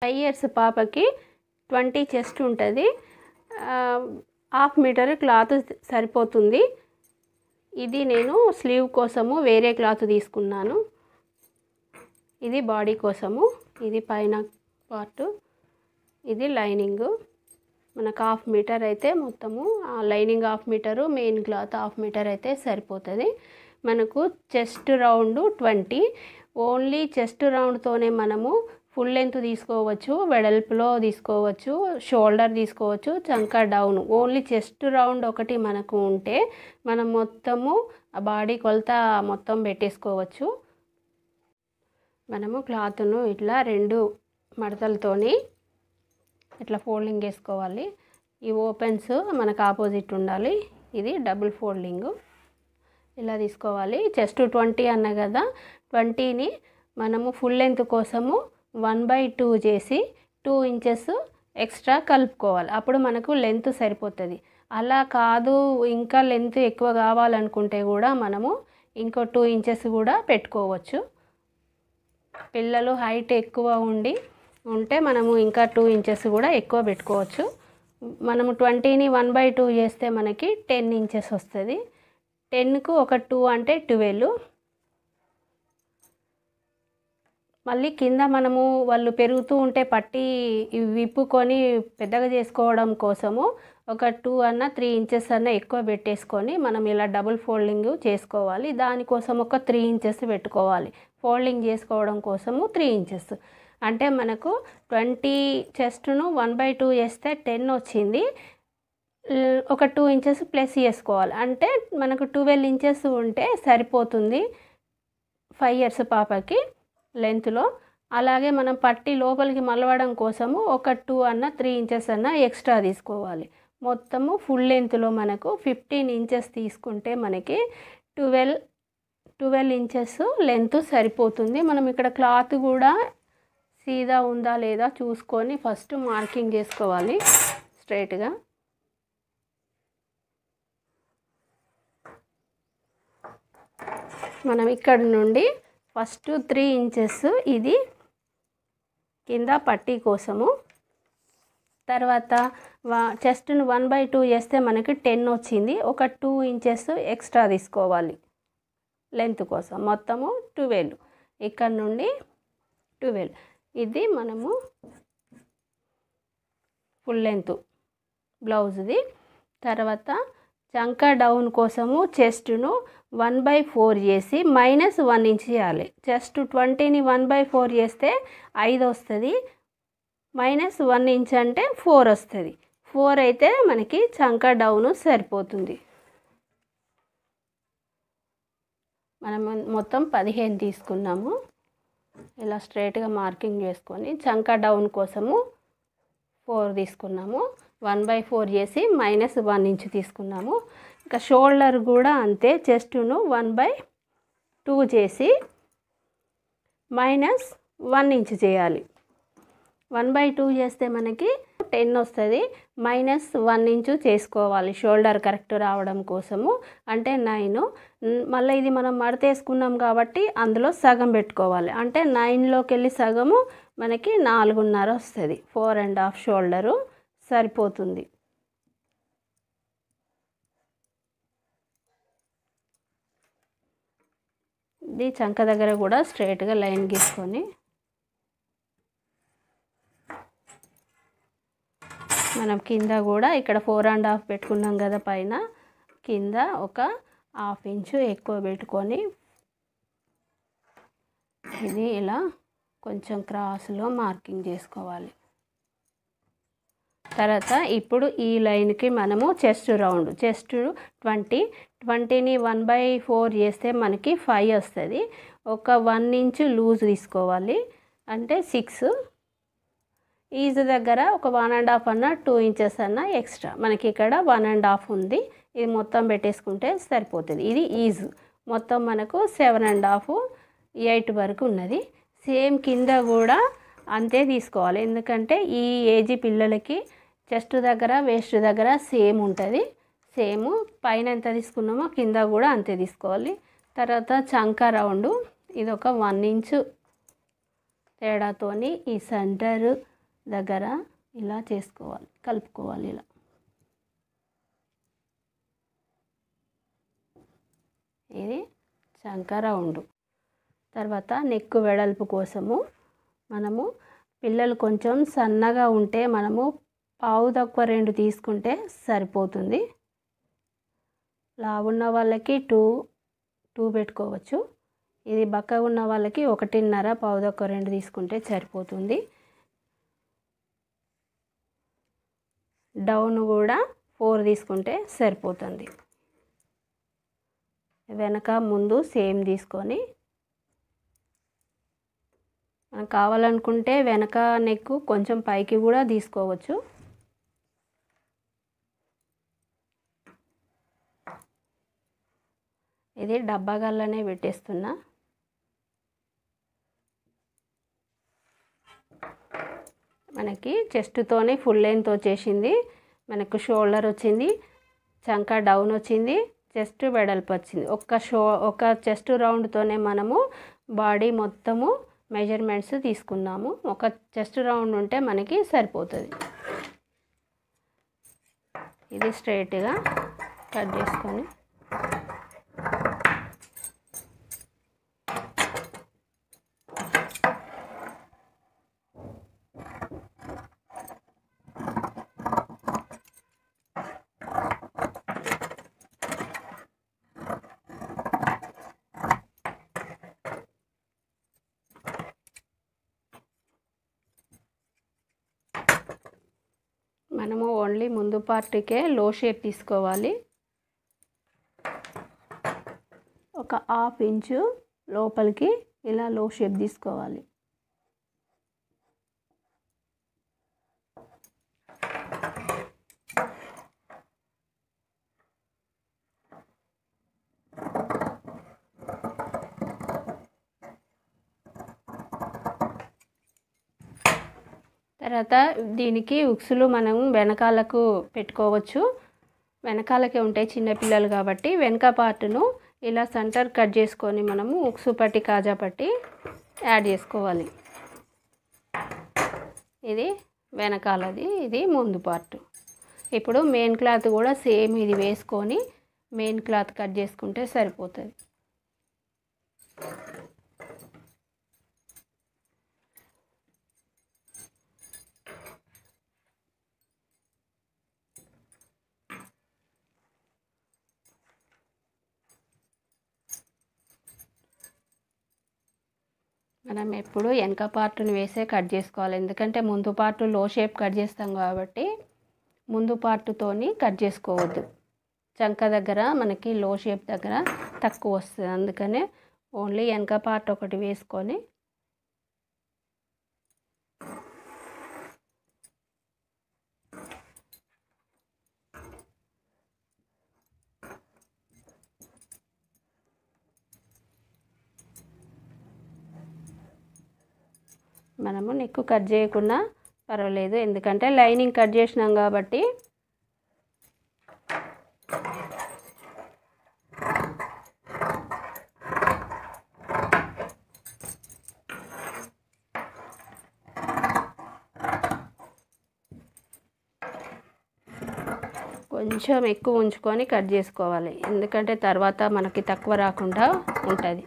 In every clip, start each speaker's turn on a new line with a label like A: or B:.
A: five years పాపకి twenty chest ఉంటుంది half metre cloth సరిపోతుంది ఇది నేను స్లీవ్ కోసము వేరే క్లాత్ తీసుకున్నాను ఇది బాడీ కోసము ఇది పైన పార్ట్ ఇది లైనింగ్ మనకు హాఫ్ మీటర్ అయితే మొత్తము ఆ lining half metre main cloth half metre అయితే సరిపోతుంది మనకు chest round twenty only chest రౌండ్తోనే మనము ఫుల్ లెంత్ తీసుకోవచ్చు వెడల్పులో తీసుకోవచ్చు షోల్డర్ తీసుకోవచ్చు చంక డౌన్ ఓన్లీ చెస్ట్ రౌండ్ ఒకటి మనకు ఉంటే మనం మొత్తము ఆ బాడీ కొలత మొత్తం పెట్టేసుకోవచ్చు మనము క్లాత్ను ఇట్లా రెండు మడతలతోని ఇట్లా ఫోల్డింగ్ వేసుకోవాలి ఈ ఓపెన్స్ మనకు ఆపోజిట్ ఉండాలి ఇది డబుల్ ఫోల్డింగ్ ఇలా తీసుకోవాలి చెస్ట్ ట్వంటీ అన్న కదా ట్వంటీని మనము ఫుల్ లెంత్ కోసము వన్ బై టూ చేసి టూ ఇంచెస్ ఎక్స్ట్రా కలుపుకోవాలి అప్పుడు మనకు లెంత్ సరిపోతుంది అలా కాదు ఇంకా లెంత్ ఎక్కువ కావాలనుకుంటే కూడా మనము ఇంకో టూ ఇంచెస్ కూడా పెట్టుకోవచ్చు పిల్లలు హైట్ ఎక్కువ ఉండి ఉంటే మనము ఇంకా టూ ఇంచెస్ కూడా ఎక్కువ పెట్టుకోవచ్చు మనము ట్వంటీని వన్ బై టూ చేస్తే మనకి టెన్ ఇంచెస్ వస్తుంది టెన్కు ఒక టూ అంటే ట్వెల్వ్ మళ్ళీ కింద మనము వాళ్ళు పెరుగుతూ ఉంటే పట్టి ఇవి విప్పుకొని పెద్దగా చేసుకోవడం కోసము ఒక టూ అన్న త్రీ ఇంచెస్ అన్న ఎక్కువ పెట్టేసుకొని మనం ఇలా డబుల్ ఫోల్డింగ్ చేసుకోవాలి దానికోసం ఒక త్రీ ఇంచెస్ పెట్టుకోవాలి ఫోల్డింగ్ చేసుకోవడం కోసము త్రీ ఇంచెస్ అంటే మనకు ట్వంటీ చెస్ట్ను వన్ బై టూ చేస్తే టెన్ వచ్చింది ల్- ఒక టూ ఇంచెస్ ప్లస్ చేసుకోవాలి అంటే మనకు ట్వెల్వ్ ఇంచెస్ ఉంటే సరిపోతుంది ఫైవ్ ఇయర్స్ పాపకి లెంత్లో అలాగే మనం పట్టి లోపలికి మలవడం కోసము ఒక టూ అన్న త్రీ ఇంచెస్ అన్న ఎక్స్ట్రా తీసుకోవాలి మొత్తము ఫుల్ లెంత్లో మనకు ఫిఫ్టీన్ ఇంచెస్ తీసుకుంటే మనకి ట్వెల్వ్ ట్వెల్వ్ ఇంచెస్ లెంత్ సరిపోతుంది మనం ఇక్కడ క్లాత్ కూడా సీదా ఉందా లేదా చూసుకొని ఫస్ట్ మార్కింగ్ చేసుకోవాలి స్ట్రైట్గా మనం ఇక్కడ నుండి ఫస్ట్ త్రీ ఇంచెస్ ఇది కింద పట్టీ కోసము తర్వాత వా చెస్ట్ను వన్ బై టూ చేస్తే మనకి టెన్ వచ్చింది ఒక టూ ఇంచెస్ ఎక్స్ట్రా తీసుకోవాలి లెంత్ కోసం మొత్తము ట్వెల్వ్ ఇక్కడ నుండి ట్వెల్వ్ ఇది మనము ఫుల్ లెంత్ బ్లౌజ్ది తర్వాత చంకా డౌన్ కోసము చెస్ట్ను వన్ బై ఫోర్ చేసి మైనస్ వన్ ఇంచ్ చేయాలి చెస్ట్ ట్వంటీని వన్ బై ఫోర్ చేస్తే ఐదు వస్తుంది మైనస్ వన్ ఇంచ్ అంటే ఫోర్ వస్తుంది ఫోర్ అయితే మనకి చంకా డౌన్ సరిపోతుంది మనం మొత్తం పదిహేను తీసుకున్నాము ఇలా స్ట్రైట్గా మార్కింగ్ చేసుకొని చంకా డౌన్ కోసము ఫోర్ తీసుకున్నాము వన్ బై ఫోర్ చేసి మైనస్ వన్ ఇంచ్ తీసుకున్నాము ఇంకా షోల్డర్ కూడా అంతే చెస్ట్ను వన్ బై టూ చేసి మైనస్ వన్ ఇంచ్ చేయాలి వన్ బై టూ చేస్తే మనకి టెన్ వస్తుంది మైనస్ వన్ ఇంచు చేసుకోవాలి షోల్డర్ కరెక్ట్ రావడం కోసము అంటే నైన్ మళ్ళీ ఇది మనం మడతేసుకున్నాం కాబట్టి అందులో సగం పెట్టుకోవాలి అంటే నైన్లోకి వెళ్ళి సగము మనకి నాలుగున్నర వస్తుంది ఫోర్ అండ్ హాఫ్ షోల్డరు సరిపోతుంది ఇది చంక దగ్గర కూడా స్ట్రైట్గా లైన్ గీసుకొని మనం కింద కూడా ఇక్కడ ఫోర్ అండ్ హాఫ్ పెట్టుకున్నాం కదా పైన కింద ఒక హాఫ్ ఇంచు ఎక్కువ పెట్టుకొని ఇది ఇలా కొంచెం క్రాస్లో మార్కింగ్ చేసుకోవాలి తర్వాత ఇప్పుడు ఈ లైన్కి మనము చెస్ట్ రౌండ్ చెస్ట్ ట్వంటీ ట్వంటీని వన్ బై ఫోర్ చేస్తే మనకి ఫైవ్ వస్తుంది ఒక వన్ ఇంచ్ లూజ్ తీసుకోవాలి అంటే సిక్స్ ఈజ్ దగ్గర ఒక వన్ అండ్ హాఫ్ అన్న టూ ఇంచెస్ అన్న ఎక్స్ట్రా మనకి ఇక్కడ వన్ అండ్ హాఫ్ ఉంది ఇది మొత్తం పెట్టేసుకుంటే సరిపోతుంది ఇది ఈజ్ మొత్తం మనకు సెవెన్ అండ్ హాఫ్ ఎయిట్ వరకు ఉన్నది సేమ్ కింద కూడా అంతే తీసుకోవాలి ఎందుకంటే ఈ ఏజీ పిల్లలకి చెస్ట్ దగ్గర వేస్ట్ దగ్గర సేమ్ ఉంటుంది సేమ్ పైన ఎంత తీసుకున్నామో కింద కూడా అంతే తీసుకోవాలి తర్వాత చంక రౌండ్ ఇది ఒక వన్ ఇంచు తేడాతోని ఈ సెంటర్ దగ్గర ఇలా చేసుకోవాలి కలుపుకోవాలి ఇలా ఇది చంక రౌండ్ తర్వాత నెక్ వెడల్పు కోసము మనము పిల్లలు కొంచెం సన్నగా ఉంటే మనము పావు తక్కువ రెండు తీసుకుంటే సరిపోతుంది లావున్న వాళ్ళకి టూ టూ పెట్టుకోవచ్చు ఇది బక్కగా ఉన్న వాళ్ళకి ఒకటిన్నర పావు తక్కువ రెండు తీసుకుంటే సరిపోతుంది డౌన్ కూడా ఫోర్ తీసుకుంటే సరిపోతుంది వెనక ముందు సేమ్ తీసుకొని మనకు కావాలనుకుంటే వెనక నెక్ కొంచెం పైకి కూడా తీసుకోవచ్చు ఇది డబ్బా గల్లనే పెట్టేస్తున్నా మనకి చెస్ట్తోనే ఫుల్ లెంత్ వచ్చేసింది మనకు షోల్డర్ వచ్చింది చంక డౌన్ వచ్చింది చెస్ట్ వెడల్పు వచ్చింది ఒక్క షో ఒక చెస్ట్ రౌండ్తోనే మనము బాడీ మొత్తము మెజర్మెంట్స్ తీసుకున్నాము ఒక చెస్ట్ రౌండ్ ఉంటే మనకి సరిపోతుంది ఇది స్ట్రైట్గా కట్ చేసుకొని మనము ఓన్లీ ముందు పార్ట్కే లో షేప్ తీసుకోవాలి ఒక హాఫ్ ఇంచు లోపలికి ఇలా లో షేప్ తీసుకోవాలి తర్వాత దీనికి ఉక్సులు మనం వెనకాలకు పెట్టుకోవచ్చు వెనకాలకే ఉంటాయి చిన్నపిల్లలు కాబట్టి వెనక పార్ట్ను ఇలా సెంటర్ కట్ చేసుకొని మనము ఉక్సు పట్టి కాజా పట్టి యాడ్ చేసుకోవాలి ఇది వెనకాలది ఇది ముందు పార్ట్ ఇప్పుడు మెయిన్ క్లాత్ కూడా సేమ్ ఇది వేసుకొని మెయిన్ క్లాత్ కట్ చేసుకుంటే సరిపోతుంది మనం ఎప్పుడు వెనక పార్ట్ని వేసే కట్ చేసుకోవాలి ఎందుకంటే ముందు పార్ట్ లో షేప్ కట్ చేస్తాం కాబట్టి ముందు పార్ట్తోని కట్ చేసుకోవద్దు చంక దగ్గర మనకి లో షేప్ దగ్గర తక్కువ వస్తుంది అందుకనే ఓన్లీ వెనక పార్ట్ ఒకటి వేసుకొని మనము నెక్ కట్ చేయకుండా పర్వాలేదు ఎందుకంటే లైనింగ్ కట్ చేసినాం కాబట్టి కొంచెం ఎక్కువ ఉంచుకొని కట్ చేసుకోవాలి ఎందుకంటే తర్వాత మనకి తక్కువ రాకుండా ఉంటుంది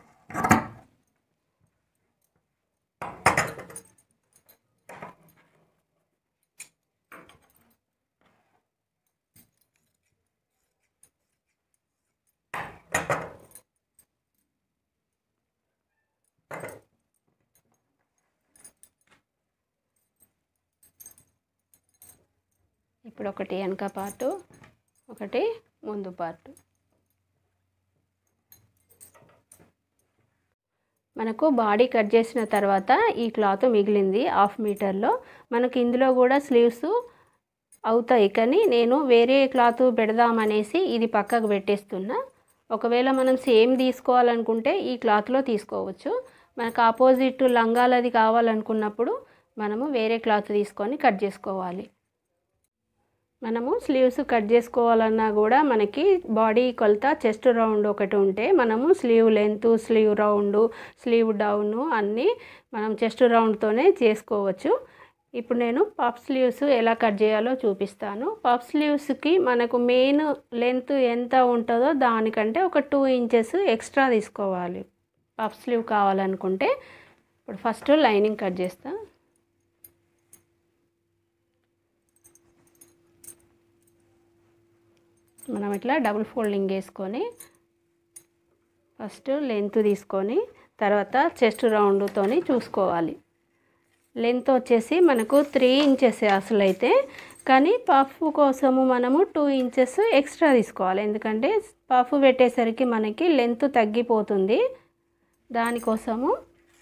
A: ఇప్పుడు ఒకటి వెనక పార్టు ఒకటి ముందు పార్టు మనకు బాడీ కట్ చేసిన తర్వాత ఈ క్లాత్ మిగిలింది హాఫ్ మీటర్లో మనకు ఇందులో కూడా స్లీవ్స్ అవుతాయి కానీ నేను వేరే క్లాత్ పెడదామనేసి ఇది పక్కకు పెట్టేస్తున్నా ఒకవేళ మనం సేమ్ తీసుకోవాలనుకుంటే ఈ క్లాత్లో తీసుకోవచ్చు మనకు ఆపోజిట్ లంగాలది కావాలనుకున్నప్పుడు మనము వేరే క్లాత్ తీసుకొని కట్ చేసుకోవాలి మనము స్లీవ్స్ కట్ చేసుకోవాలన్నా కూడా మనకి బాడీ కొలత చెస్ట్ రౌండ్ ఒకటి ఉంటే మనము sleeve length sleeve round sleeve down అన్నీ మనం చెస్ట్ రౌండ్తోనే చేసుకోవచ్చు ఇప్పుడు నేను పఫ్ స్లీవ్స్ ఎలా కట్ చేయాలో చూపిస్తాను పఫ్ స్లీవ్స్కి మనకు మెయిన్ లెంత్ ఎంత ఉంటుందో దానికంటే ఒక టూ ఇంచెస్ ఎక్స్ట్రా తీసుకోవాలి పఫ్ స్లీవ్ కావాలనుకుంటే ఇప్పుడు ఫస్ట్ లైనింగ్ కట్ చేస్తా మనం ఇట్లా డబుల్ ఫోల్డింగ్ వేసుకొని ఫస్ట్ లెంత్ తీసుకొని తర్వాత చెస్ట్ రౌండ్తోని చూసుకోవాలి లెంత్ వచ్చేసి మనకు త్రీ ఇంచెస్ అసలు అయితే కానీ పఫ్ కోసము మనము టూ ఇంచెస్ ఎక్స్ట్రా తీసుకోవాలి ఎందుకంటే పఫ్ పెట్టేసరికి మనకి లెంత్ తగ్గిపోతుంది దానికోసము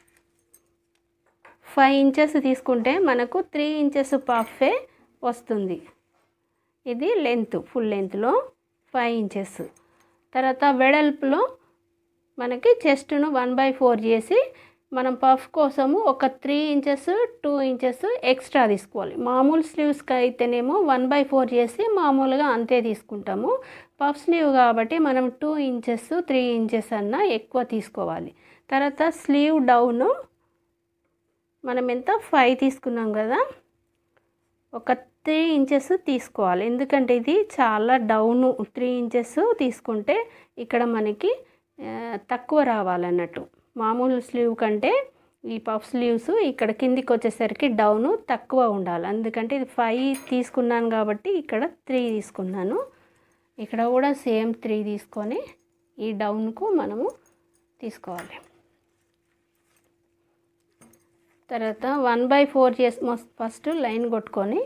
A: ఫైవ్ ఇంచెస్ తీసుకుంటే మనకు త్రీ ఇంచెస్ పఫే వస్తుంది ఇది లెంత్ ఫుల్ లెంత్లో ఫైవ్ ఇంచెస్ తర్వాత వెడల్పులో మనకి చెస్ట్ను వన్ బై ఫోర్ చేసి మనం పఫ్ కోసము ఒక three inches two inches extra తీసుకోవాలి మామూలు స్లీవ్స్కి అయితేనేమో వన్ బై ఫోర్ చేసి మామూలుగా అంతే తీసుకుంటాము పఫ్ స్లీవ్ కాబట్టి మనం టూ ఇంచెస్ త్రీ ఇంచెస్ అన్నా ఎక్కువ తీసుకోవాలి తర్వాత స్లీవ్ డౌన్ మనం ఎంత ఫైవ్ తీసుకున్నాం కదా ఒక త్రీ ఇంచెస్ తీసుకోవాలి ఎందుకంటే ఇది చాలా డౌన్ త్రీ ఇంచెస్ తీసుకుంటే ఇక్కడ మనకి తక్కువ రావాలన్నట్టు మామూలు స్లీవ్ కంటే ఈ పఫ్ స్లీవ్స్ ఇక్కడ కిందికి వచ్చేసరికి డౌన్ తక్కువ ఉండాలి ఎందుకంటే ఇది ఫైవ్ తీసుకున్నాను కాబట్టి ఇక్కడ త్రీ తీసుకున్నాను ఇక్కడ కూడా సేమ్ త్రీ తీసుకొని ఈ డౌన్కు మనము తీసుకోవాలి తర్వాత వన్ బై ఫోర్ చేసి ఫస్ట్ లైన్ కొట్టుకొని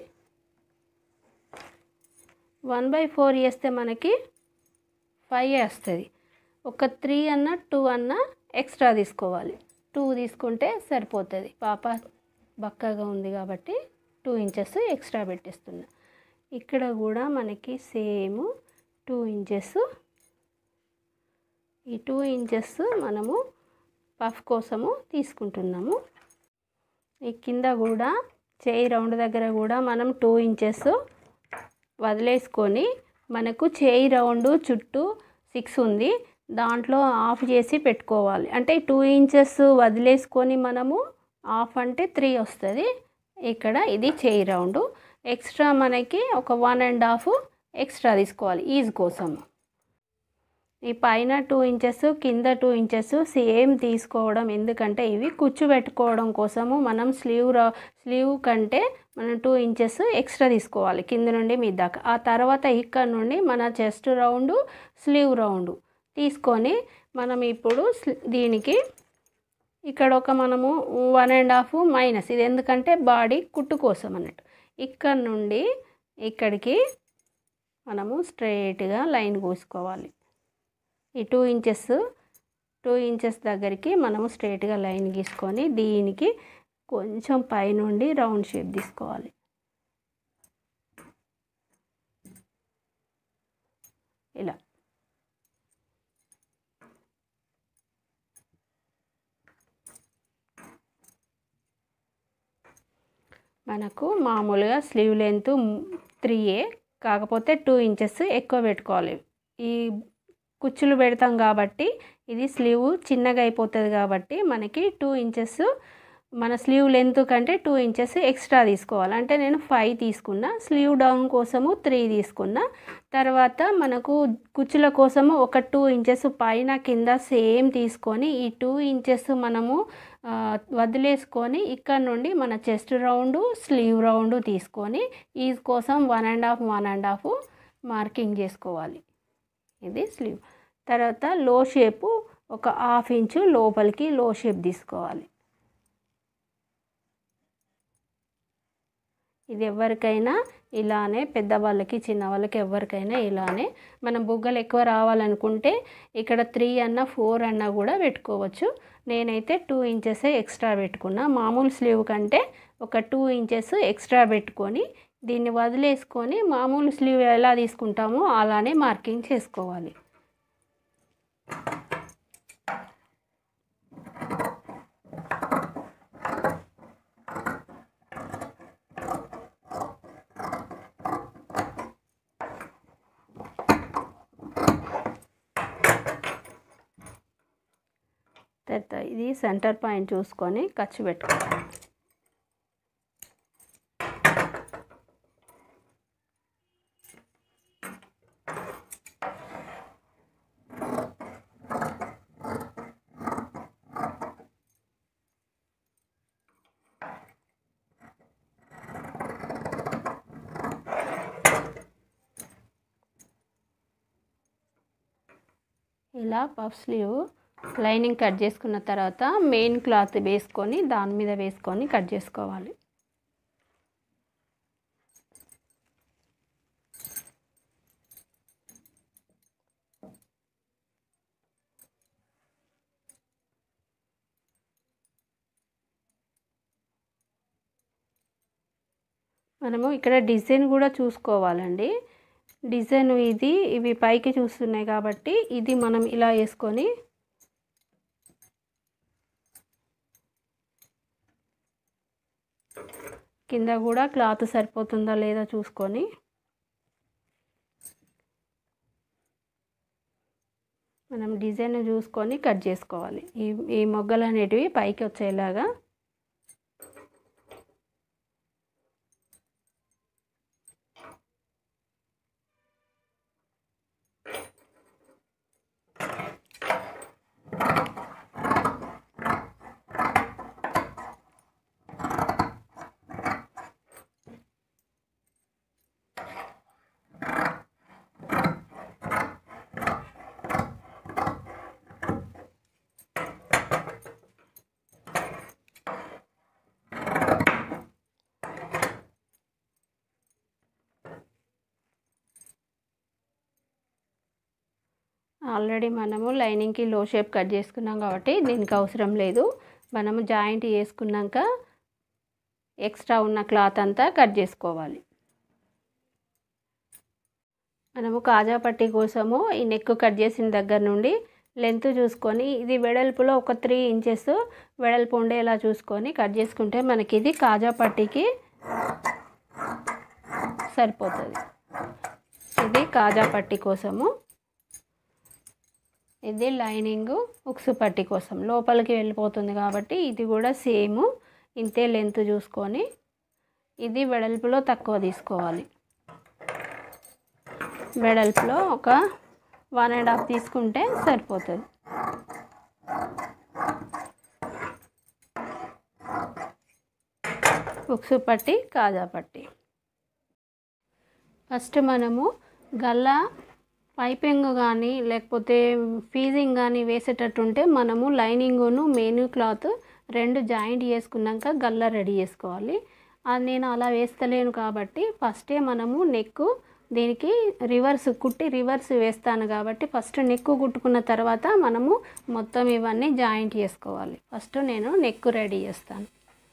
A: వన్ బై ఫోర్ చేస్తే మనకి ఫైవ్ వస్తుంది ఒక త్రీ అన్న టూ అన్న ఎక్స్ట్రా తీసుకోవాలి టూ తీసుకుంటే సరిపోతుంది పాప బక్కగా ఉంది కాబట్టి టూ ఇంచెస్ ఎక్స్ట్రా పెట్టేస్తున్నా ఇక్కడ కూడా మనకి సేమ్ టూ ఇంచెస్ ఈ టూ ఇంచెస్ మనము పఫ్ కోసము తీసుకుంటున్నాము ఈ కింద కూడా చేయి రౌండ్ దగ్గర కూడా మనం టూ ఇంచెస్ వదిలేసుకొని మనకు చేయి రౌండ్ చుట్టూ సిక్స్ ఉంది దాంట్లో ఆఫ్ చేసి పెట్టుకోవాలి అంటే టూ ఇంచెస్ వదిలేసుకొని మనము ఆఫ్ అంటే త్రీ వస్తుంది ఇక్కడ ఇది చేయి రౌండ్ ఎక్స్ట్రా మనకి ఒక వన్ అండ్ హాఫ్ ఎక్స్ట్రా తీసుకోవాలి ఈజ్ కోసం ఈ పైన టూ ఇంచెస్ కింద టూ ఇంచెస్ సేమ్ తీసుకోవడం ఎందుకంటే ఇవి కుచ్చు పెట్టుకోవడం కోసము మనం స్లీవ్ స్లీవ్ కంటే మనం టూ ఇంచెస్ ఎక్స్ట్రా తీసుకోవాలి కింద నుండి మీ దాకా ఆ తర్వాత ఇక్కడ నుండి మన చెస్ట్ రౌండ్ స్లీవ్ రౌండ్ తీసుకొని మనం ఇప్పుడు దీనికి ఇక్కడ ఒక మనము వన్ అండ్ హాఫ్ మైనస్ ఇది ఎందుకంటే బాడీ కుట్టు కోసం అన్నట్టు ఇక్కడ నుండి ఇక్కడికి మనము స్ట్రైట్గా లైన్ కోసుకోవాలి ఈ టూ ఇంచెస్ టూ ఇంచెస్ దగ్గరికి మనము స్ట్రైట్గా లైన్ గీసుకొని దీనికి కొంచెం పైనుండి రౌండ్ షేప్ తీసుకోవాలి ఇలా మనకు మామూలుగా స్లీవ్ లెంత్ త్రీయే కాకపోతే టూ ఇంచెస్ ఎక్కువ పెట్టుకోవాలి ఈ కుచ్చులు పెడతాం కాబట్టి ఇది స్లీవ్ చిన్నగా అయిపోతుంది కాబట్టి మనకి టూ ఇంచెస్ మన స్లీవ్ లెంత్ కంటే టూ ఇంచెస్ ఎక్స్ట్రా తీసుకోవాలి అంటే నేను ఫైవ్ తీసుకున్నా స్లీవ్ డౌన్ కోసము త్రీ తీసుకున్నా తర్వాత మనకు కుచ్చుల కోసము ఒక టూ ఇంచెస్ పైన కింద సేమ్ తీసుకొని ఈ టూ ఇంచెస్ మనము వదిలేసుకొని ఇక్కడ నుండి మన చెస్ట్ రౌండ్ స్లీవ్ రౌండ్ తీసుకొని ఈ కోసం one and half one and half marking చేసుకోవాలి ఇది స్లీవ్ తర్వాత లో షేపు ఒక హాఫ్ ఇంచు లోపలికి లో షేప్ తీసుకోవాలి ఇది ఎవరికైనా ఇలానే పెద్దవాళ్ళకి చిన్నవాళ్ళకి ఎవరికైనా ఇలానే మనం బుగ్గలు ఎక్కువ రావాలనుకుంటే ఇక్కడ త్రీ అన్న ఫోర్ అన్న కూడా పెట్టుకోవచ్చు నేనైతే టూ ఇంచెస్ ఎక్స్ట్రా పెట్టుకున్నా మామూలు స్లీవ్ కంటే ఒక టూ ఇంచెస్ ఎక్స్ట్రా పెట్టుకొని దీన్ని వదిలేసుకొని మామూలు స్లీవ్ ఎలా తీసుకుంటామో అలానే మార్కింగ్ చేసుకోవాలి తర్వాత ఇది సెంటర్ పాయింట్ చూసుకొని ఖర్చు పెట్టుకోవాలి ఇలా పఫ్ స్లీవ్ లైనింగ్ కట్ చేసుకున్న తర్వాత మెయిన్ క్లాత్ వేసుకొని దాని మీద వేసుకొని కట్ చేసుకోవాలి మనము ఇక్కడ డిజైన్ కూడా చూసుకోవాలండి డిజైన్ ఇది ఇవి పైకి చూస్తున్నాయి కాబట్టి ఇది మనం ఇలా వేసుకొని కింద కూడా క్లాత్ సరిపోతుందా లేదా చూసుకొని మనం డిజైన్ చూసుకొని కట్ చేసుకోవాలి ఈ ఈ మొగ్గలు అనేటివి పైకి వచ్చేలాగా ఆల్రెడీ మనము లైనింగ్కి లో షేప్ కట్ చేసుకున్నాం కాబట్టి దీనికి అవసరం లేదు మనము జాయింట్ చేసుకున్నాక ఎక్స్ట్రా ఉన్న క్లాత్ అంతా కట్ చేసుకోవాలి మనము కాజా పట్టి కోసము ఈ నెక్ కట్ చేసిన దగ్గర నుండి లెంత్ చూసుకొని ఇది వెడల్పులో ఒక త్రీ ఇంచెస్ వెడల్పు ఉండేలా చూసుకొని కట్ చేసుకుంటే మనకి ఇది కాజా పట్టీకి సరిపోతుంది ఇది కాజా పట్టి కోసము ఇది లైనింగ్ ఉక్సు పట్టి కోసం లోపలికి వెళ్ళిపోతుంది కాబట్టి ఇది కూడా సేమ్ ఇంతే లెంత్ చూసుకొని ఇది వెడల్పులో తక్కువ తీసుకోవాలి వెడల్పులో ఒక వన్ అండ్ హాఫ్ తీసుకుంటే సరిపోతుంది ఉక్సు పట్టి కాజా పట్టి ఫస్ట్ మనము గల్లా పైపింగ్ కానీ లేకపోతే ఫీజింగ్ కానీ వేసేటట్టుంటే మనము లైనింగును మెయిన్ క్లాత్ రెండు జాయింట్ చేసుకున్నాక గల్లా రెడీ చేసుకోవాలి అది నేను అలా వేస్తలేను కాబట్టి ఫస్టే మనము నెక్ దీనికి రివర్స్ కుట్టి రివర్స్ వేస్తాను కాబట్టి ఫస్ట్ నెక్ కుట్టుకున్న తర్వాత మనము మొత్తం ఇవన్నీ జాయింట్ చేసుకోవాలి ఫస్ట్ నేను నెక్ రెడీ చేస్తాను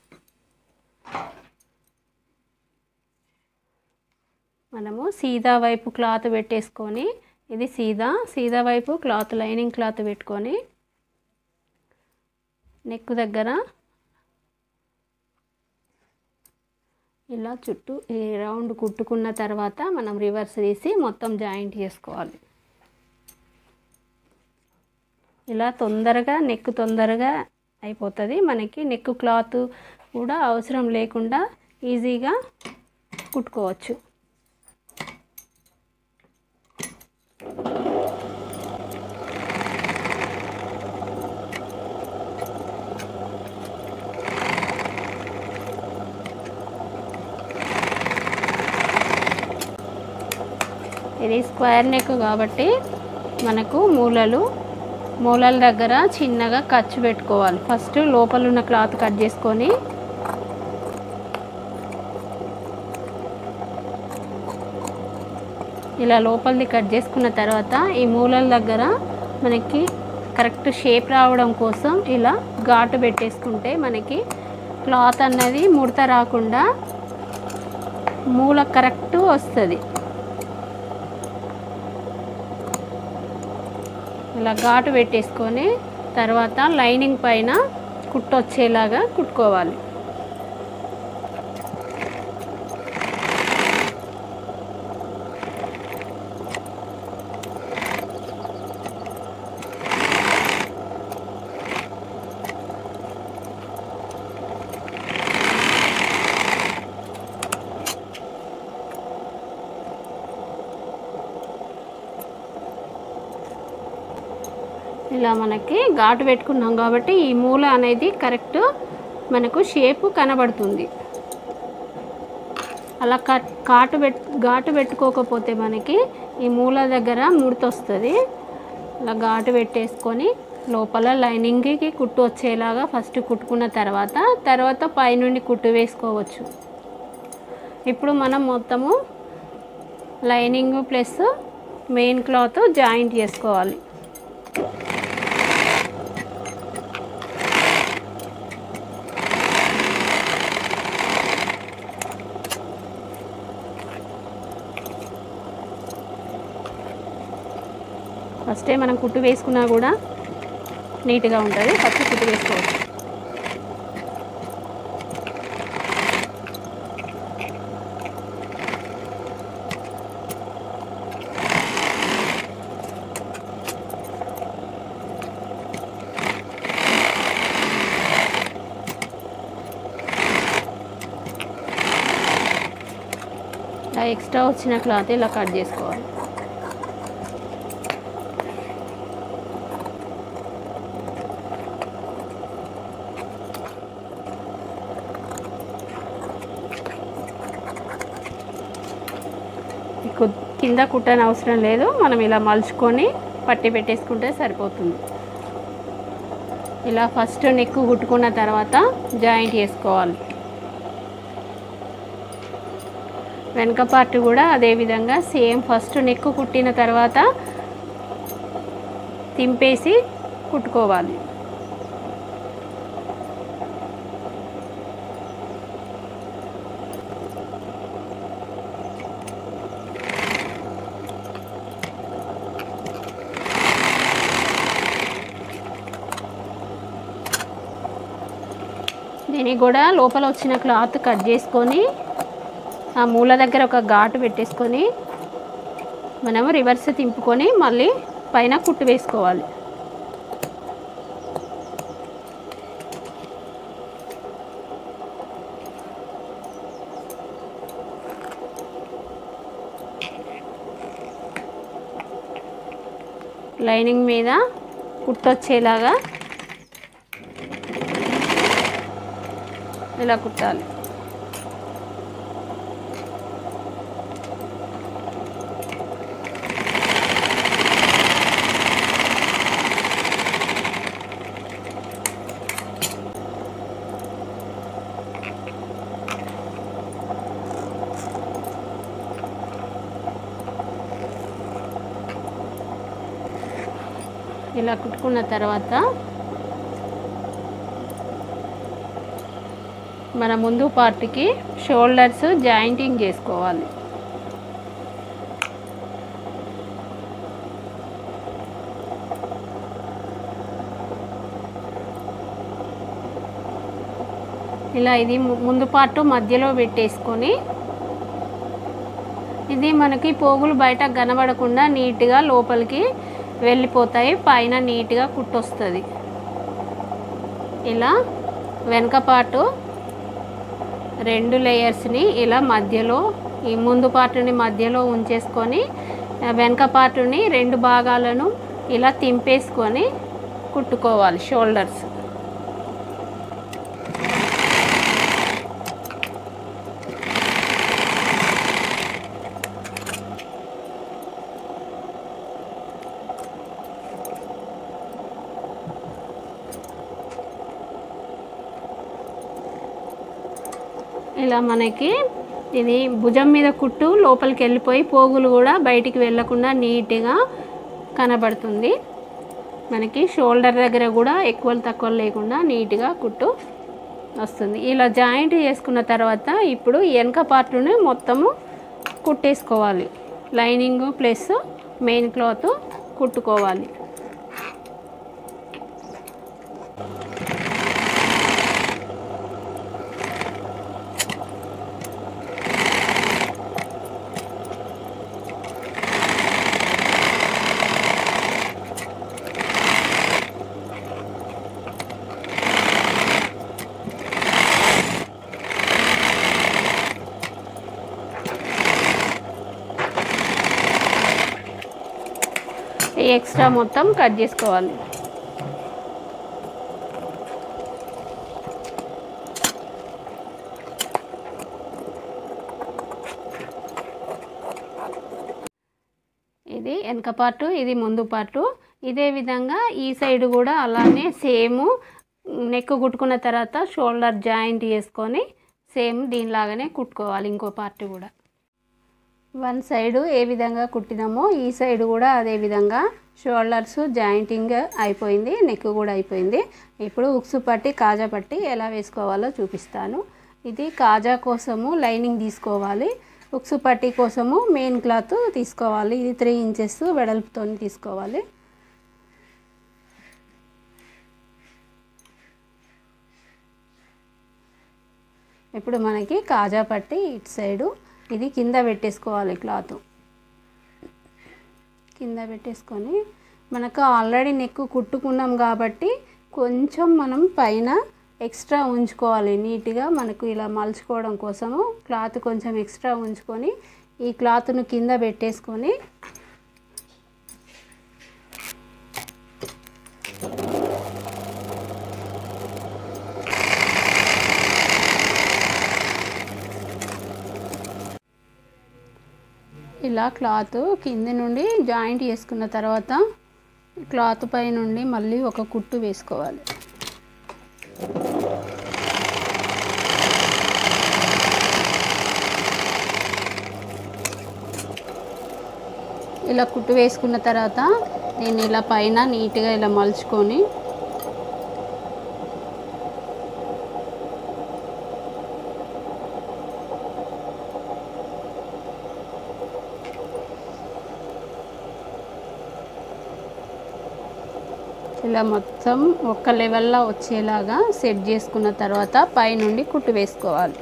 A: మనము సీదా వైపు క్లాత్ పెట్టేసుకొని ఇది సీదా సీదా వైపు క్లాత్ లైనింగ్ క్లాత్ పెట్టుకొని నెక్ దగ్గర ఇలా చుట్టూ ఈ రౌండ్ కుట్టుకున్న తర్వాత మనం రివర్స్ తీసి మొత్తం జాయింట్ చేసుకోవాలి ఇలా తొందరగా నెక్ తొందరగా అయిపోతుంది మనకి నెక్ క్లాత్ కూడా అవసరం లేకుండా ఈజీగా కుట్టుకోవచ్చు ఇది స్క్వేర్ నెక్ కాబట్టి మనకు మూలలు మూలల దగ్గర చిన్నగా ఖర్చు పెట్టుకోవాలి ఫస్ట్ లోపల ఉన్న క్లాత్ కట్ చేసుకొని ఇలా లోపలిది కట్ చేసుకున్న తర్వాత ఈ మూలల దగ్గర మనకి కరెక్ట్ షేప్ రావడం కోసం ఇలా ఘాటు పెట్టేసుకుంటే మనకి క్లాత్ అన్నది ముడత రాకుండా మూల కరెక్ట్ వస్తుంది ఇలా ఘాటు పెట్టేసుకొని తర్వాత లైనింగ్ పైన కుట్టు వచ్చేలాగా కుట్టుకోవాలి ఇలా మనకి ఘాటు పెట్టుకున్నాం కాబట్టి ఈ మూల అనేది కరెక్ట్ మనకు షేపు కనబడుతుంది అలా కట్ కాటు పెట్ ఘాటు పెట్టుకోకపోతే మనకి ఈ మూల దగ్గర ముడత వస్తుంది ఇలా ఘాటు పెట్టేసుకొని లోపల లైనింగ్కి కుట్టు వచ్చేలాగా ఫస్ట్ కుట్టుకున్న తర్వాత తర్వాత పైనుండి కుట్టు వేసుకోవచ్చు ఇప్పుడు మనం మొత్తము lining plus main cloth joint చేసుకోవాలి ఫస్టే మనం కుట్టు వేసుకున్నా కూడా నీట్గా ఉంటుంది ఫస్ట్ కుట్టు వేసుకోవచ్చు ఇలా ఎక్స్ట్రా వచ్చిన క్లాత్ ఇలా కట్ చేసుకోవాలి కు- కింద కుట్టని అవసరం లేదు మనం ఇలా మలుచుకొని పట్టి పెట్టేసుకుంటే సరిపోతుంది ఇలా ఫస్ట్ నెక్ కుట్టుకున్న తర్వాత జాయింట్ చేసుకోవాలి వెనక పార్ట్ కూడా అదే విధంగా సేమ్ ఫస్ట్ నెక్ కుట్టిన తర్వాత తింపేసి కుట్టుకోవాలి దీనికి కూడా లోపల వచ్చిన క్లాత్ కట్ చేసుకొని ఆ మూల దగ్గర ఒక ఘాటు పెట్టేసుకొని మనము రివర్స్ తింపుకొని మళ్ళీ పైన కుట్టు వేసుకోవాలి లైనింగ్ మీద కుట్టొచ్చేలాగా ఇలా కుట్టాలి ఇలా కుట్టుకున్న తర్వాత మన ముందు పార్ట్కి షోల్డర్స్ జాయింటింగ్ చేసుకోవాలి ఇలా ఇది ము- ముందు పార్ట్ మధ్యలో పెట్టేసుకొని ఇది మనకి పోగులు బయట కనబడకుండా నీట్గా లోపలికి వెళ్ళిపోతాయి పైన నీట్గా కుట్టొస్తుంది ఇలా వెనక పార్టు రెండు లేయర్స్ని ఇలా మధ్యలో ఈ ముందు పార్టుని మధ్యలో ఉంచేసుకొని ఆ వెనక పార్టుని రెండు భాగాలను ఇలా తింపేసుకొని కుట్టుకోవాలి షోల్డర్స్ ఇలా మనకి ఇది భుజం మీద కుట్టు లోపలికి వెళ్ళిపోయి పోగులు కూడా బయటికి వెళ్ళకుండా నీట్గా కనబడుతుంది మనకి షోల్డర్ దగ్గర కూడా ఎక్కువ తక్కువ లేకుండా నీట్గా కుట్టు వస్తుంది ఇలా జాయింట్ చేసుకున్న తర్వాత ఇప్పుడు వెనక పార్ట్ని మొత్తము కుట్టేసుకోవాలి లైనింగ్ ప్లస్ మెయిన్ క్లాత్ కుట్టుకోవాలి ఈ ఎక్స్ట్రా మొత్తం కట్ చేసుకోవాలి ఇది వెనక పార్టు ఇది ముందు పార్టు ఇదే విధంగా ఈ సైడ్ కూడా అలానే సేమ్ నెక్ కుట్టుకున్న తర్వాత షోల్డర్ జాయింట్ చేసుకొని సేమ్ దీనిలాగానే కుట్టుకోవాలి ఇంకో పార్ట్ కూడా వన్ సైడు ఏ విధంగా కుట్టినామో ఈ సైడ్ కూడా అదే విధంగా షోల్డర్స్ జాయింటింగ్ అయిపోయింది నెక్ కూడా అయిపోయింది ఇప్పుడు ఉక్సు పట్టి కాజా పట్టి ఎలా వేసుకోవాలో చూపిస్తాను ఇది కాజా కోసము లైనింగ్ తీసుకోవాలి ఉక్సు పట్టి కోసము మెయిన్ క్లాత్ తీసుకోవాలి ఇది త్రీ ఇంచెస్ వెడల్పుతో తీసుకోవాలి ఇప్పుడు మనకి కాజా పట్టి ఇటు సైడు ఇది కింద పెట్టేసుకోవాలి క్లాత్ కింద పెట్టేసుకొని మనకు ఆల్రెడీ నెక్ కుట్టుకున్నాం కాబట్టి కొంచెం మనం పైన ఎక్స్ట్రా ఉంచుకోవాలి నీట్గా మనకు ఇలా మలుచుకోవడం కోసము క్లాత్ కొంచెం ఎక్స్ట్రా ఉంచుకొని ఈ క్లాత్ను కింద పెట్టేసుకొని ఇలా క్లాత్ కింది నుండి జాయింట్ చేసుకున్న తర్వాత క్లాత్ పై నుండి మళ్ళీ ఒక కుట్టు వేసుకోవాలి ఇలా కుట్టు వేసుకున్న తర్వాత దీన్ని ఇలా పైన నీట్గా ఇలా మలుచుకొని ఇలా మొత్తం ఒక్క లెవెల్లో వచ్చేలాగా సెట్ చేసుకున్న తర్వాత పైనుండి కుట్టు వేసుకోవాలి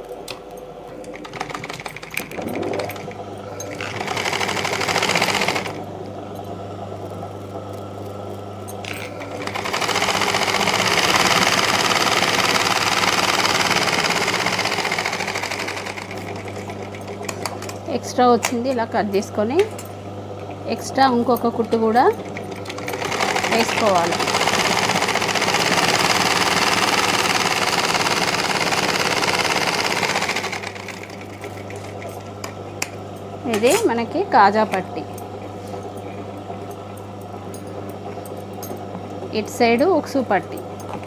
A: ఎక్స్ట్రా వచ్చింది ఇలా కట్ చేసుకొని ఎక్స్ట్రా ఇంకొక కుట్టు కూడా వేసుకోవాలి ఇది మనకి కాజా పట్టి ఇటు సైడు ఉక్సు పట్టి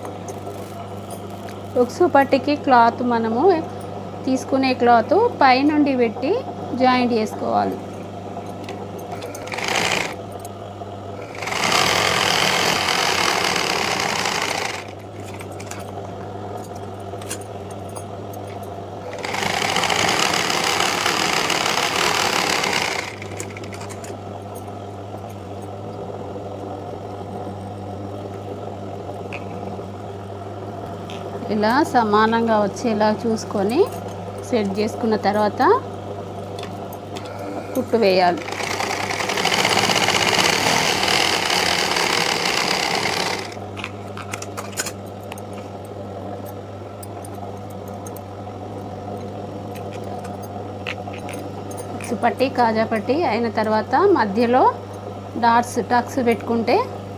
A: ఉక్సు పట్టికి క్లాత్ మనము తీసుకునే క్లాత్ పైనుండి పెట్టి జాయింట్ చేసుకోవాలి ఇలా సమానంగా వచ్చేలా చూసుకొని సెట్ చేసుకున్న తర్వాత కుట్టు వేయాలి ఉక్సు పట్టి కాజా పట్టి అయిన తర్వాత మధ్యలో డాట్స్ టక్స్ పెట్టుకుంటే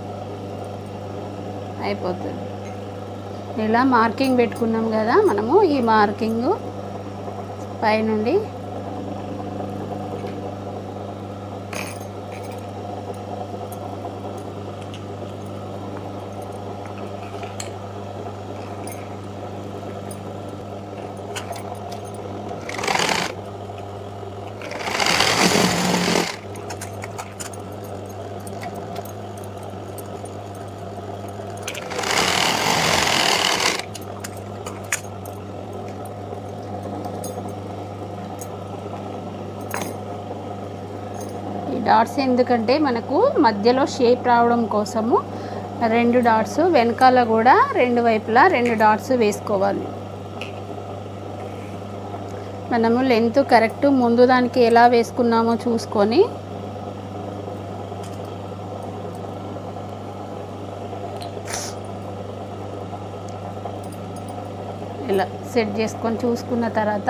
A: అయిపోతుంది ఇలా మార్కింగ్ పెట్టుకున్నాం కదా మనము ఈ మార్కింగ్ పైనుండి ఈ డాట్స్ ఎందుకంటే మనకు మధ్యలో షేప్ రావడం కోసము రెండు డాట్స్ వెనకాల కూడా రెండు వైపులా రెండు డాట్స్ వేసుకోవాలి మనము లెంత్ కరెక్ట్ ముందు దానికి ఎలా వేసుకున్నామో చూసుకొని ఇలా సెట్ చేసుకొని చూసుకున్న తర్వాత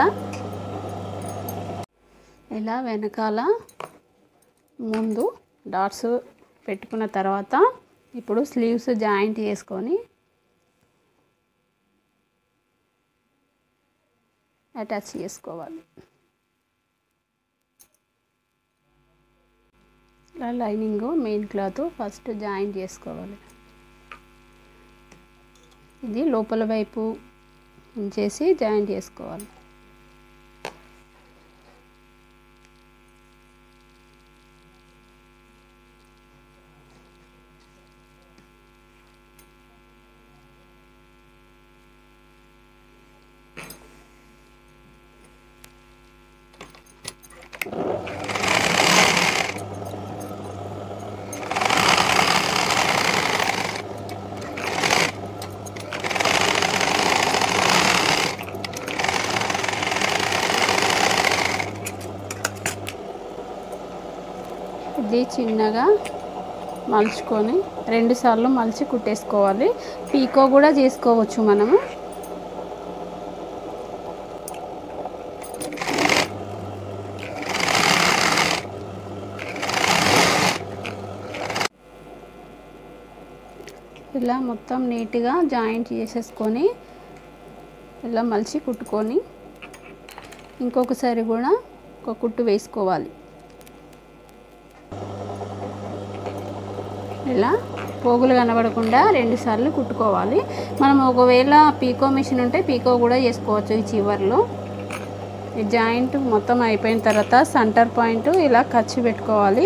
A: ఇలా వెనకాల ముందు డాట్స్ పెట్టుకున్న తర్వాత ఇప్పుడు స్లీవ్స్ జాయింట్ చేసుకొని అటాచ్ చేసుకోవాలి ఇలా lining main cloth first join చేసుకోవాలి ఇది లోపల వైపు ఉంచేసి జాయిన్ చేసుకోవాలి ఇది చిన్నగా మలుచుకొని రెండు సార్లు మలిచి కుట్టేసుకోవాలి పీకో కూడా చేసుకోవచ్చు మనము ఇలా మొత్తం నీట్గా జాయింట్ చేసేసుకొని ఇలా మలిచి కుట్టుకొని ఇంకొకసారి కూడా ఒక కుట్టు వేసుకోవాలి ఇలా పోగులు కనబడకుండా రెండు సార్లు కుట్టుకోవాలి మనం ఒకవేళ పీకో మిషన్ ఉంటే పీకో కూడా చేసుకోవచ్చు ఈ చివర్లో ఈ జాయింట్ మొత్తం అయిపోయిన తర్వాత సెంటర్ పాయింట్ ఇలా ఖర్చు పెట్టుకోవాలి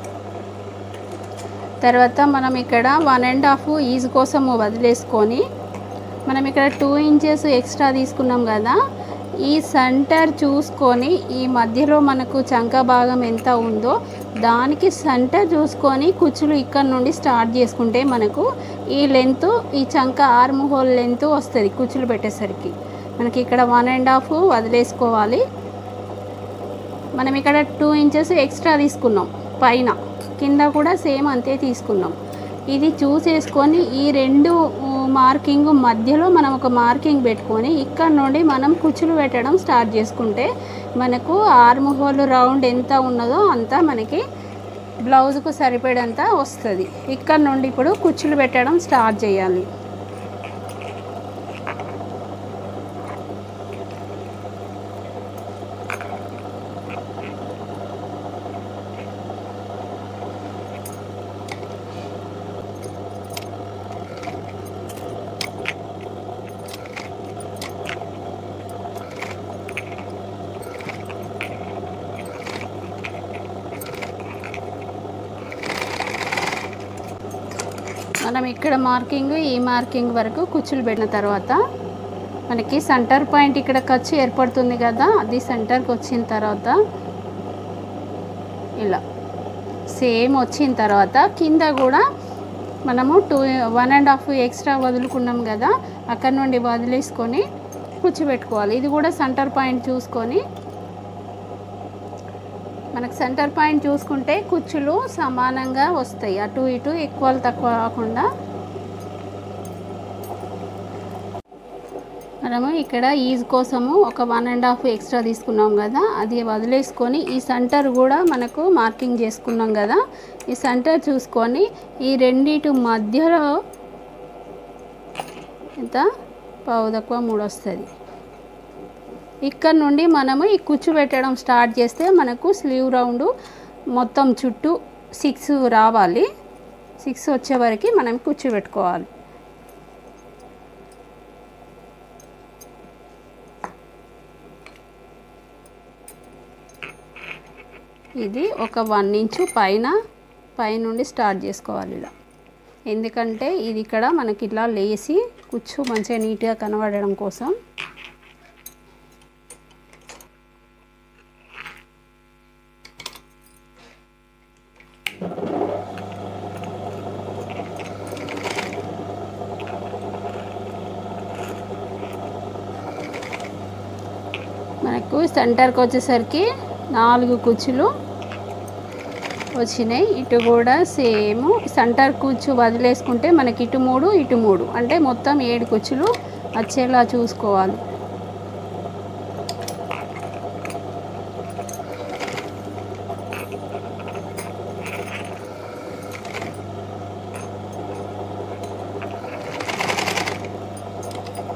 A: తర్వాత మనం ఇక్కడ వన్ అండ్ హాఫ్ ఈజ్ కోసం వదిలేసుకొని మనం ఇక్కడ టూ ఇంచెస్ ఎక్స్ట్రా తీసుకున్నాం కదా ఈ సెంటర్ చూసుకొని ఈ మధ్యలో మనకు చంక భాగం ఎంత ఉందో దానికి సెంటర్ చూసుకొని కుచ్చులు ఇక్కడ నుండి స్టార్ట్ చేసుకుంటే మనకు ఈ లెంత్ ఈ చంక ఆర్మ్ హోల్ లెంత్ వస్తుంది కుచ్చులు పెట్టేసరికి మనకి ఇక్కడ వన్ అండ్ హాఫ్ వదిలేసుకోవాలి మనం ఇక్కడ టూ ఇంచెస్ ఎక్స్ట్రా తీసుకున్నాం పైన కింద కూడా సేమ్ అంతే తీసుకున్నాం ఇది చూసేసుకొని ఈ రెండు మార్కింగ్ మధ్యలో మనం ఒక మార్కింగ్ పెట్టుకొని ఇక్కడ నుండి మనం కుచ్చులు పెట్టడం స్టార్ట్ చేసుకుంటే మనకు ఆర్మ్ హోల్ రౌండ్ ఎంత ఉన్నదో అంతా మనకి బ్లౌజ్కు సరిపడంత వస్తుంది ఇక్కడ నుండి ఇప్పుడు కుచ్చులు పెట్టడం స్టార్ట్ చేయాలి మనం ఇక్కడ మార్కింగ్ ఈ మార్కింగ్ వరకు కుచ్చులు పెట్టిన తర్వాత మనకి సెంటర్ పాయింట్ ఇక్కడ ఖర్చు ఏర్పడుతుంది కదా అది సెంటర్కి వచ్చిన తర్వాత ఇలా సేమ్ వచ్చిన తర్వాత కింద కూడా మనము two one and half extra వదులుకున్నాం కదా అక్కడ నుండి వదిలేసుకొని కూర్చోబెట్టుకోవాలి ఇది కూడా సెంటర్ పాయింట్ చూసుకొని మనకు సెంటర్ పాయింట్ చూసుకుంటే కుచ్చులు సమానంగా వస్తాయి అటు ఇటు ఎక్కువ తక్కువ కాకుండా మనము ఇక్కడ ఈజ్ కోసము ఒక వన్ అండ్ హాఫ్ ఎక్స్ట్రా తీసుకున్నాం కదా అది వదిలేసుకొని ఈ సెంటర్ కూడా మనకు మార్కింగ్ చేసుకున్నాం కదా ఈ సెంటర్ చూసుకొని ఈ రెండిటి మధ్యలో ఎంత పావు తక్కువ మూడు వస్తుంది ఇక్కడ నుండి మనము ఈ కుచ్చు పెట్టడం స్టార్ట్ చేస్తే మనకు స్లీవ్ రౌండ్ మొత్తం చుట్టూ సిక్స్ రావాలి సిక్స్ వచ్చే వరకు మనం కుచ్చు పెట్టుకోవాలి ఇది ఒక వన్ ఇంచు పైన పైనుండి స్టార్ట్ చేసుకోవాలి ఇలా ఎందుకంటే ఇది ఇక్కడ మనకి ఇలా లేసి కుచ్చు మంచిగా నీట్గా కనబడడం కోసం మనకు సెంటర్కి వచ్చేసరికి నాలుగు కుచ్చులు వచ్చినాయి ఇటు కూడా సేమ్ సెంటర్ కుచ్చు వదిలేసుకుంటే మనకి ఇటు మూడు ఇటు మూడు అంటే మొత్తం ఏడు కుచ్చులు వచ్చేలా చూసుకోవాలి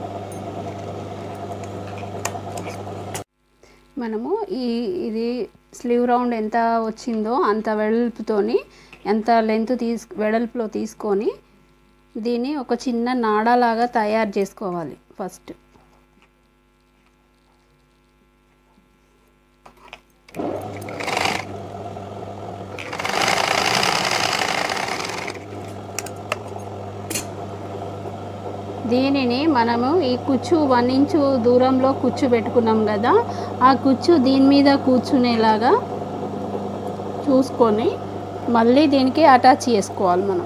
A: మనము ఈ ఇది స్లీవ్ రౌండ్ ఎంత వచ్చిందో అంత వెడల్పుతోని ఎంత లెంత్ తీసు వెడల్పులో తీసుకొని దీన్ని ఒక చిన్న నాడాలాగా తయారు చేసుకోవాలి ఫస్ట్ దీనిని మనము ఈ కుచ్చు వన్ ఇంచు దూరంలో కుచ్చు పెట్టుకున్నాం కదా ఆ కుచ్చు దీని మీద కూర్చునేలాగా చూసుకొని మళ్ళీ దీనికి అటాచ్ చేసుకోవాలి మనం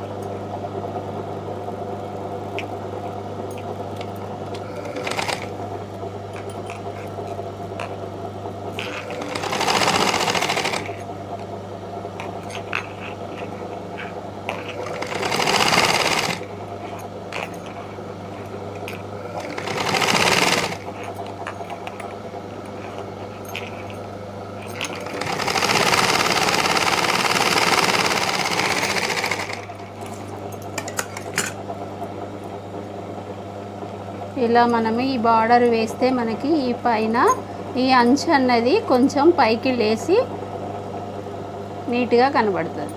A: ఇలా మనము ఈ బార్డర్ వేస్తే మనకి ఈ పైన ఈ అంచు అన్నది కొంచెం పైకి లేసి నీట్గా కనబడుతుంది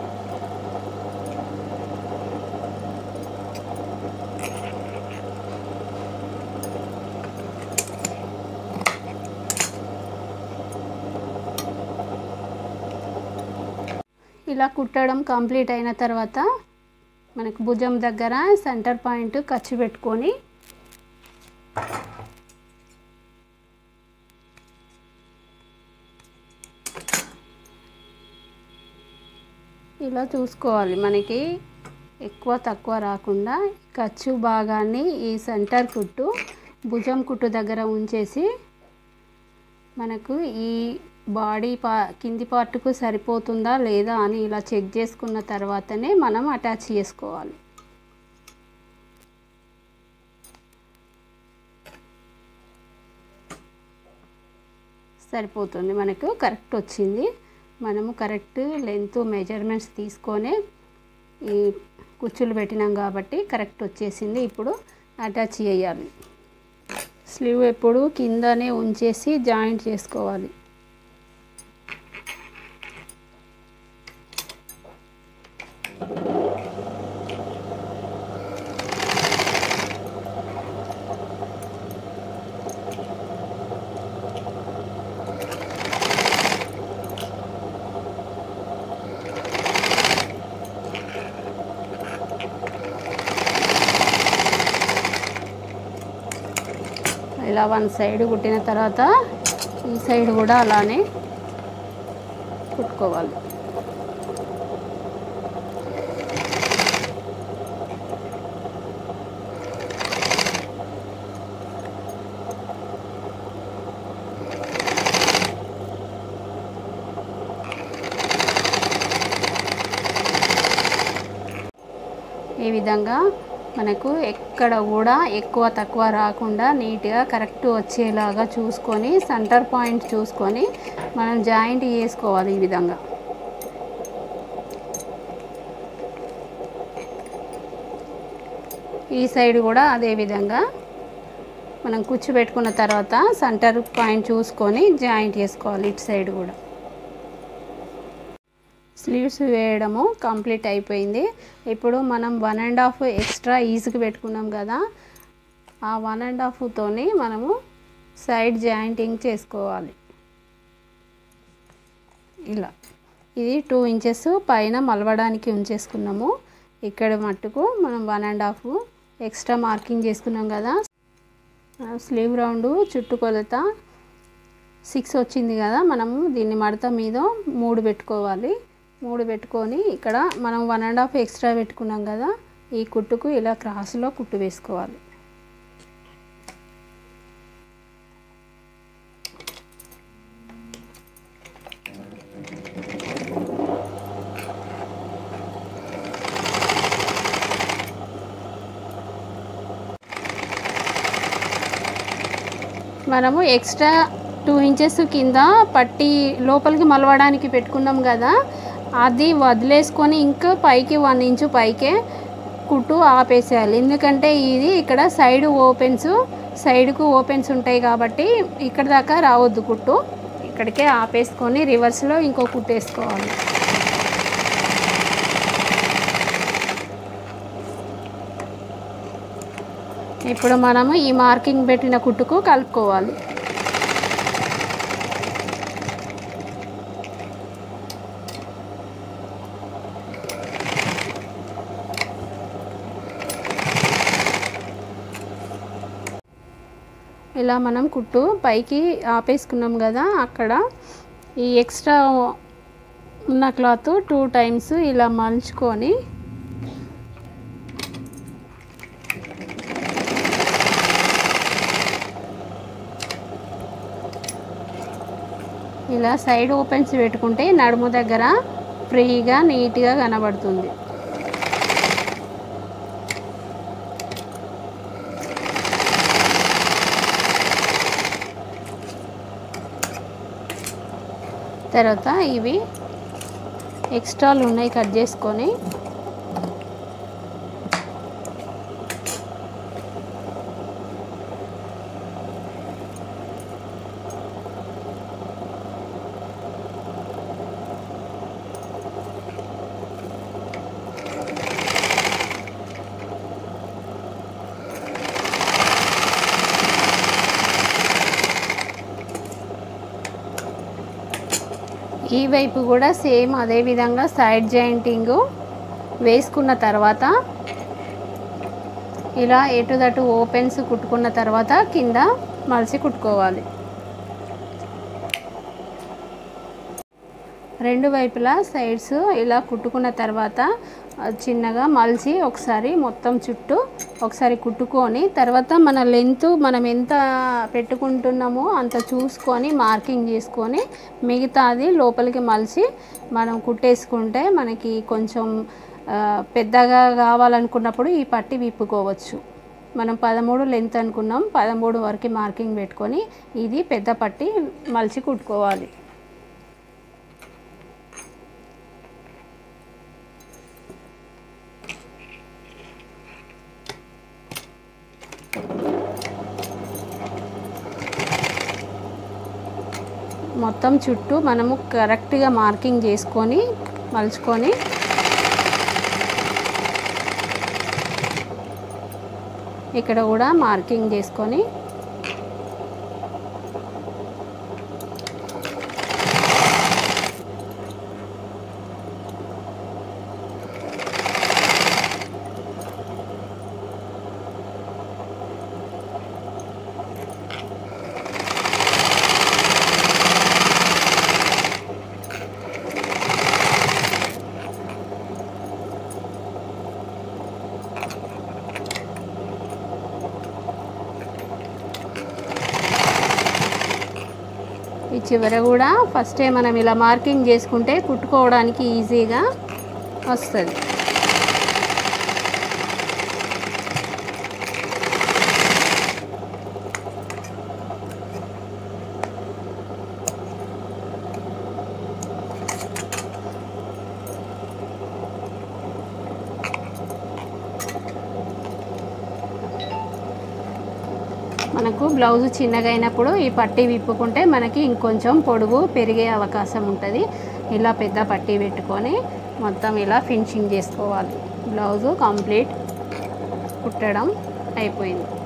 A: ఇలా కుట్టడం కంప్లీట్ అయిన తర్వాత మనకు భుజం దగ్గర సెంటర్ పాయింట్ ఖర్చు పెట్టుకొని ఇలా చూసుకోవాలి మనకి ఎక్కువ తక్కువ రాకుండా ఖర్చు భాగాన్ని ఈ సెంటర్ కుట్టు భుజం కుట్టు దగ్గర ఉంచేసి మనకు ఈ బాడీ పా కింది పార్ట్కు సరిపోతుందా లేదా అని ఇలా చెక్ చేసుకున్న తర్వాతనే మనం అటాచ్ చేసుకోవాలి సరిపోతుంది మనకు కరెక్ట్ వచ్చింది మనము కరెక్ట్ లెంత్ మెజర్మెంట్స్ తీసుకొని ఈ కుచ్చులు పెట్టినాం కాబట్టి కరెక్ట్ వచ్చేసింది ఇప్పుడు అటాచ్ చేయాలి స్లీవ్ ఎప్పుడు కిందనే ఉంచేసి జాయింట్ చేసుకోవాలి ఇలా వన్ సైడ్ కుట్టిన తర్వాత ఈ సైడ్ కూడా అలానే కుట్టుకోవాలి ఈ విధంగా మనకు ఎక్కడ కూడా ఎక్కువ తక్కువ రాకుండా నీట్గా కరెక్ట్ వచ్చేలాగా చూసుకొని సెంటర్ పాయింట్ చూసుకొని మనం జాయింట్ చేసుకోవాలి ఈ విధంగా ఈ సైడ్ కూడా అదే విధంగా మనం కుచ్చు పెట్టుకున్న తర్వాత సెంటర్ పాయింట్ చూసుకొని జాయింట్ చేసుకోవాలి ఇటు సైడ్ కూడా స్లీవ్స్ వేయడము కంప్లీట్ అయిపోయింది ఇప్పుడు మనం వన్ అండ్ హాఫ్ ఎక్స్ట్రా ఈజీకి పెట్టుకున్నాం కదా ఆ వన్ అండ్ హాఫ్తోని మనము సైడ్ జాయింటింగ్ చేసుకోవాలి ఇలా ఇది టూ ఇంచెస్ పైన మలవడానికి ఉంచేసుకున్నాము ఇక్కడ మట్టుకు మనం one and half extra marking చేసుకున్నాం కదా స్లీవ్ రౌండ్ చుట్టుకొలత సిక్స్ వచ్చింది కదా మనము దీన్ని మడత మీద మూడు పెట్టుకోవాలి మూడు పెట్టుకొని ఇక్కడ మనం వన్ అండ్ హాఫ్ ఎక్స్ట్రా పెట్టుకున్నాం కదా ఈ కుట్టుకు ఇలా క్రాస్లో కుట్టు వేసుకోవాలి మనము ఎక్స్ట్రా టూ ఇంచెస్ కింద పట్టి లోపలికి మలవడానికి పెట్టుకున్నాం కదా అది వదిలేసుకొని ఇంకా పైకి వన్ ఇంచు పైకే కుట్టు ఆపేసేయాలి ఎందుకంటే ఇది ఇక్కడ సైడ్ ఓపెన్స్ సైడ్కు ఓపెన్స్ ఉంటాయి కాబట్టి ఇక్కడ దాకా రావద్దు కుట్టు ఇక్కడికే ఆపేసుకొని రివర్స్లో ఇంకో కుట్టేసుకోవాలి ఇప్పుడు మనము ఈ మార్కింగ్ పెట్టిన కుట్టుకు కలుపుకోవాలి ఇలా మనం కుట్టు పైకి ఆపేసుకున్నాం కదా అక్కడ ఈ ఎక్స్ట్రా ఉన్న క్లాత్ టూ టైమ్స్ ఇలా మలుచుకొని ఇలా సైడ్ ఓపెన్స్ పెట్టుకుంటే నడుము దగ్గర ఫ్రీగా నీట్గా కనబడుతుంది తర్వాత ఇవి ఎక్స్ట్రాలు ఉన్నాయి కట్ చేసుకొని ఈ వైపు కూడా సేమ్ అదే విధంగా సైడ్ జాయింటింగ్ వేసుకున్న తర్వాత ఇలా ఎటు దటు ఓపెన్స్ కుట్టుకున్న తర్వాత కింద మలిసి కుట్టుకోవాలి రెండు వైపులా సైడ్స్ ఇలా కుట్టుకున్న తర్వాత ఆ, చిన్నగా మలిచి ఒకసారి మొత్తం చుట్టూ ఒకసారి కుట్టుకొని తర్వాత మన లెంత్ మనం ఎంత పెట్టుకుంటున్నామో అంత చూసుకొని మార్కింగ్ చేసుకొని మిగతాది లోపలికి మలిచి మనం కుట్టేసుకుంటే మనకి కొంచెం ఆ, పెద్దగా కావాలనుకున్నప్పుడు ఈ పట్టి విప్పుకోవచ్చు మనం పదమూడు లెంత్ అనుకున్నాం పదమూడు వరకు మార్కింగ్ పెట్టుకొని ఇది పెద్ద పట్టి మలిచి కుట్టుకోవాలి మొత్తం చుట్టూ మనము కరెక్ట్గా మార్కింగ్ చేసుకొని మలుచుకొని ఇక్కడ కూడా మార్కింగ్ చేసుకొని ఈ చివర కూడా ఫస్టే మనం ఇలా మార్కింగ్ చేసుకుంటే కుట్టుకోవడానికి ఈజీగా వస్తుంది మనకు బ్లౌజ్ చిన్నగా అయినప్పుడు ఈ పట్టీ విప్పుకుంటే మనకి ఇంకొంచెం పొడుగు పెరిగే అవకాశం ఉంటుంది ఇలా పెద్ద పట్టీ పెట్టుకొని మొత్తం ఇలా ఫినిషింగ్ చేసుకోవాలి బ్లౌజు కంప్లీట్ కుట్టడం అయిపోయింది